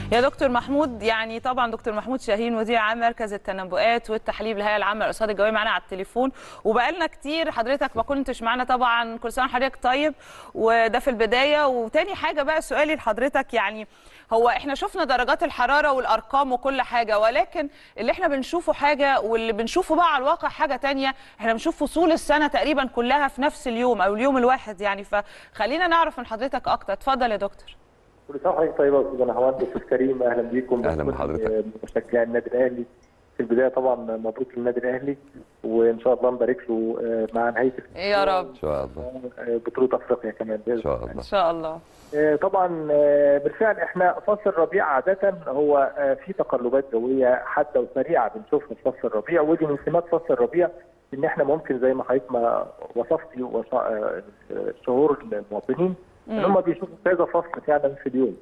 يا دكتور محمود يعني طبعا دكتور محمود شاهين مدير عام مركز التنبؤات والتحليل بالهيئه العامه للارصاد الجويه معانا على التليفون وبقالنا كتير حضرتك ما كنتش معانا طبعا كل سنه وحضرتك طيب وده في البدايه وتاني حاجه بقى سؤالي لحضرتك يعني هو احنا شفنا درجات الحراره والارقام وكل حاجه ولكن اللي احنا بنشوفه حاجه واللي بنشوفه بقى على الواقع حاجه تانية احنا بنشوف فصول السنه تقريبا كلها في نفس اليوم او اليوم الواحد يعني فخلينا نعرف من حضرتك اكتر اتفضل يا دكتور كل سنه وحضرتك طيبه استاذ نهاوند استاذ كريم اهلا بيكم أهلا بحضرتك. مشجعي النادي الاهلي في البدايه طبعا مبروك للنادي الاهلي وان شاء الله نبارك له آه، مع نهايه يا رب ان شاء الله آه، بطوله افريقيا كمان ان شاء الله ان شاء الله آه، طبعا آه، بالفعل احنا فصل الربيع عاده هو آه، في تقلبات جويه حاده وسريعه بنشوفها في فصل الربيع ودي من سمات فصل الربيع ان احنا ممكن زي ما حضرتك ما وصفتي وص- آه، شعور المواطنين ان هم بيشوفوا كذا فصل فعلا في اليوم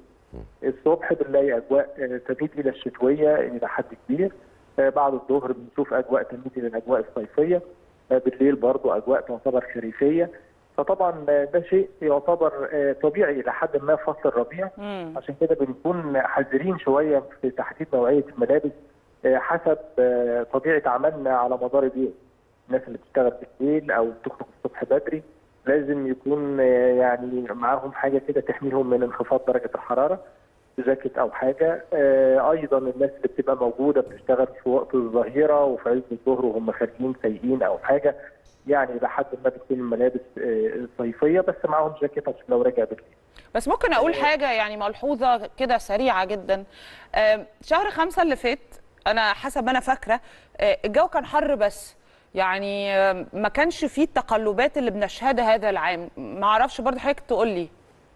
الصبح بنلاقي اجواء آه، تميل الى الشتويه الى حد كبير آه، بعد الظهر بنشوف اجواء تميل الى الاجواء الصيفيه آه، بالليل برضو اجواء تعتبر خريفيه فطبعا آه، ده شيء يعتبر آه، طبيعي الى حد ما في فصل الربيع مم. عشان كده بنكون حذرين شويه في تحديد نوعيه الملابس آه، حسب آه، طبيعه عملنا على مدار اليوم الناس اللي بتشتغل بالليل او بتخرج الصبح بدري لازم يكون آه، يعني معاهم حاجه كده تحميهم من انخفاض درجه الحراره جاكيت او حاجه آه، ايضا الناس اللي بتبقى موجوده بتشتغل في وقت الظهيره وفي عز الظهر وهم خارجين سايقين او حاجه يعني لحد ما بتكون الملابس آه، صيفيه بس معاهم جاكيت عشان لو رجع بالليل بس ممكن اقول حاجه يعني ملحوظه كده سريعه جدا آم، شهر خمسة اللي فات انا حسب ما انا فاكره آه، الجو كان حر بس يعني آم، ما كانش فيه التقلبات اللي بنشهدها هذا العام ما اعرفش برضه حضرتك تقول لي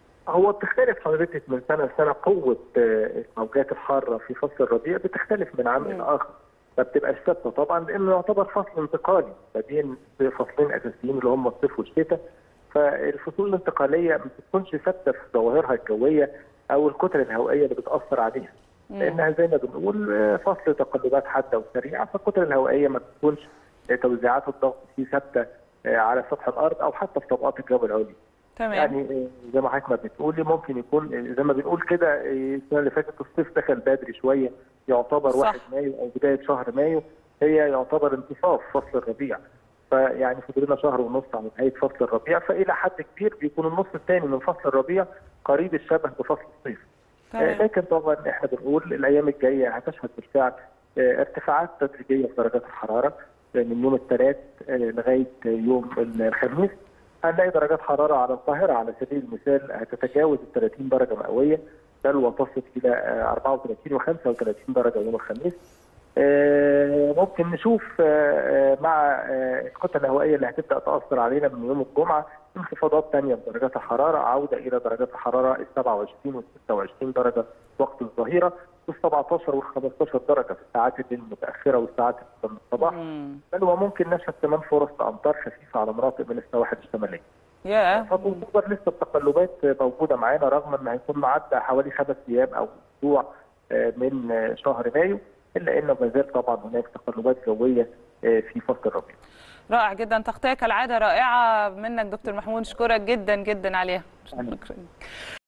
هو بتختلف حضرتك من سنه لسنه قوه آه، الموجات الحاره في فصل الربيع بتختلف من عام الى اخر ما بتبقاش ثابته طبعا لانه يعتبر فصل انتقالي ما بين فصلين اساسيين اللي هم الصيف والشتاء فالفصول الانتقاليه ما بتكونش ثابته في ظواهرها الجويه او الكتل الهوائيه اللي بتاثر عليها لانها زي ما بنقول آه، فصل تقلبات حاده وسريعه فالكتل الهوائيه ما بتكونش آه، توزيعات الضغط فيه ثابته آه، على سطح الارض او حتى في طبقات الجو العليا تمام يعني زي ما حضرتك ما بتقولي ممكن يكون زي ما بنقول كده السنه اللي فاتت الصيف دخل بدري شويه يعتبر صح. 1 مايو او بدايه شهر مايو هي يعتبر انتصاف فصل الربيع فيعني فضلنا شهر ونص على نهايه فصل الربيع فالى حد كبير بيكون النص الثاني من فصل الربيع قريب الشبه بفصل الصيف آه، تمام لكن طبعا احنا بنقول الايام الجايه هتشهد بالفعل آه، ارتفاعات تدريجيه في درجات الحراره آه، من يوم الثلاث آه، لغايه يوم الخميس هنلاقي درجات حراره على القاهره على سبيل المثال هتتجاوز ال 30 درجه مئويه بل وتصل الى آه، 34 و35 درجه يوم الخميس. آه، ممكن نشوف آه، آه، مع آه، الكتل الهوائيه اللي هتبدا تاثر علينا من يوم الجمعه انخفاضات ثانيه في درجات الحراره عوده الى درجات الحراره ال 27 وال 26 درجه وقت الظهيره وال 17 وال 15 درجه في الساعات المتاخره والساعات من الصباح مم. بل وممكن نشهد كمان فرص لامطار خفيفه على مناطق من السواحل الشماليه. يا فتعتبر لسه التقلبات موجوده معانا رغم ان هيكون معدى حوالي خمس ايام او اسبوع آه، من آه، شهر مايو الا ان ما زال طبعا هناك تقلبات جويه آه، في فصل الربيع. رائع جدا تغطيه كالعاده رائعه منك دكتور محمود نشكرك جدا جدا عليها أهلا. شكرا